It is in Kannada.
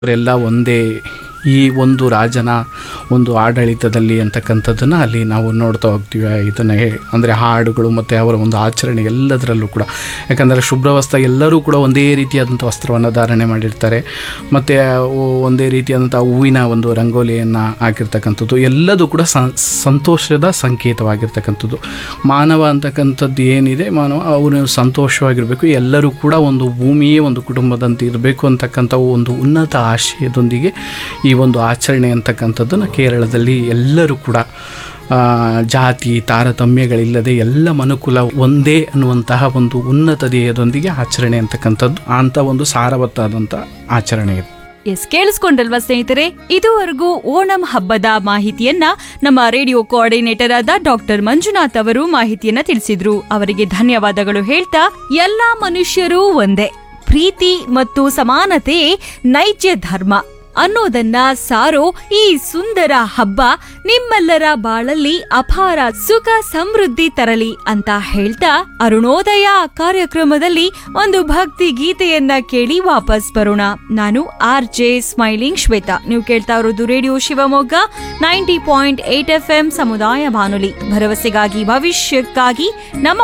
ಅವರೆಲ್ಲ ಒಂದೇ ಈ ಒಂದು ರಾಜನ ಒಂದು ಆಡಳಿತದಲ್ಲಿ ಅಂತಕ್ಕಂಥದ್ದನ್ನು ಅಲ್ಲಿ ನಾವು ನೋಡ್ತಾ ಹೋಗ್ತೀವಿ ಇದನ್ನು ಅಂದರೆ ಹಾಡುಗಳು ಮತ್ತು ಅವರ ಒಂದು ಆಚರಣೆ ಎಲ್ಲದರಲ್ಲೂ ಕೂಡ ಯಾಕಂದರೆ ಶುಭ್ರವಸ್ತ್ರ ಎಲ್ಲರೂ ಕೂಡ ಒಂದೇ ರೀತಿಯಾದಂಥ ವಸ್ತ್ರವನ್ನು ಧಾರಣೆ ಮಾಡಿರ್ತಾರೆ ಮತ್ತು ಒಂದೇ ರೀತಿಯಾದಂಥ ಹೂವಿನ ಒಂದು ರಂಗೋಲಿಯನ್ನು ಹಾಕಿರ್ತಕ್ಕಂಥದ್ದು ಎಲ್ಲದೂ ಕೂಡ ಸ- ಸಂತೋಷದ ಸಂಕೇತವಾಗಿರ್ತಕ್ಕಂಥದ್ದು ಮಾನವ ಅಂತಕ್ಕಂಥದ್ದು ಏನಿದೆ ಮಾನವ ಅವನು ಸಂತೋಷವಾಗಿರಬೇಕು ಎಲ್ಲರೂ ಕೂಡ ಒಂದು ಭೂಮಿಯೇ ಒಂದು ಕುಟುಂಬದಂತೆ ಇರಬೇಕು ಅಂತಕ್ಕಂಥ ಒಂದು ಉನ್ನತ ಆಶಯದೊಂದಿಗೆ ಈ ಒಂದು ಆಚರಣೆ ಅಂತಕ್ಕಂಥದ್ದನ್ನು ಕೇರಳದಲ್ಲಿ ಎಲ್ಲರೂ ಕೂಡ ಆ, ಜಾತಿ ತಾರತಮ್ಯಗಳಿಲ್ಲದೆ ಎಲ್ಲ ಮನುಕುಲ ಒಂದೇ ಅನ್ನುವಂತಹ ಒಂದು ಉನ್ನತ ಧ್ಯೇಯದೊಂದಿಗೆ ಆಚರಣೆ ಅಂತಕ್ಕಂಥದ್ದು ಅಂಥ ಒಂದು ಸಾರವತ್ತಾದಂಥ ಆಚರಣೆ ಇದೆ ಎಸ್ ಕೇಳಿಸ್ಕೊಂಡಲ್ವಾ ಸ್ನೇಹಿತರೆ ಇದುವರೆಗೂ ಓಣಂ ಹಬ್ಬದ ಮಾಹಿತಿಯನ್ನ ನಮ್ಮ ರೇಡಿಯೋ ಕೋಆರ್ಡಿನೇಟರ್ ಆದ ಡಾಕ್ಟರ್ ಮಂಜುನಾಥ್ ಅವರು ಮಾಹಿತಿಯನ್ನ ತಿಳಿಸಿದ್ರು ಅವರಿಗೆ ಧನ್ಯವಾದಗಳು ಹೇಳ್ತಾ ಎಲ್ಲಾ ಮನುಷ್ಯರೂ ಒಂದೇ ಪ್ರೀತಿ ಮತ್ತು ಸಮಾನತೆಯೇ ನೈಜ ಧರ್ಮ ಅನ್ನೋದನ್ನ ಸಾರೋ ಈ ಸುಂದರ ಹಬ್ಬ ನಿಮ್ಮೆಲ್ಲರ ಬಾಳಲ್ಲಿ ಅಪಾರ ಸುಖ ಸಮೃದ್ಧಿ ತರಲಿ ಅಂತ ಹೇಳ್ತಾ ಅರುಣೋದಯ ಕಾರ್ಯಕ್ರಮದಲ್ಲಿ ಒಂದು ಭಕ್ತಿ ಗೀತೆಯನ್ನ ಕೇಳಿ ವಾಪಸ್ ಬರೋಣ ನಾನು ಆರ್ ಜೆ ಸ್ಮೈಲಿಂಗ್ ಶ್ವೇತಾ ನೀವು ಕೇಳ್ತಾ ಇರೋದು radio Shivamogga ninety point eight F M ಸಮುದಾಯ ಬಾನುಲಿ ಭರವಸೆಗಾಗಿ ಭವಿಷ್ಯಕ್ಕಾಗಿ ನಮ್ಮ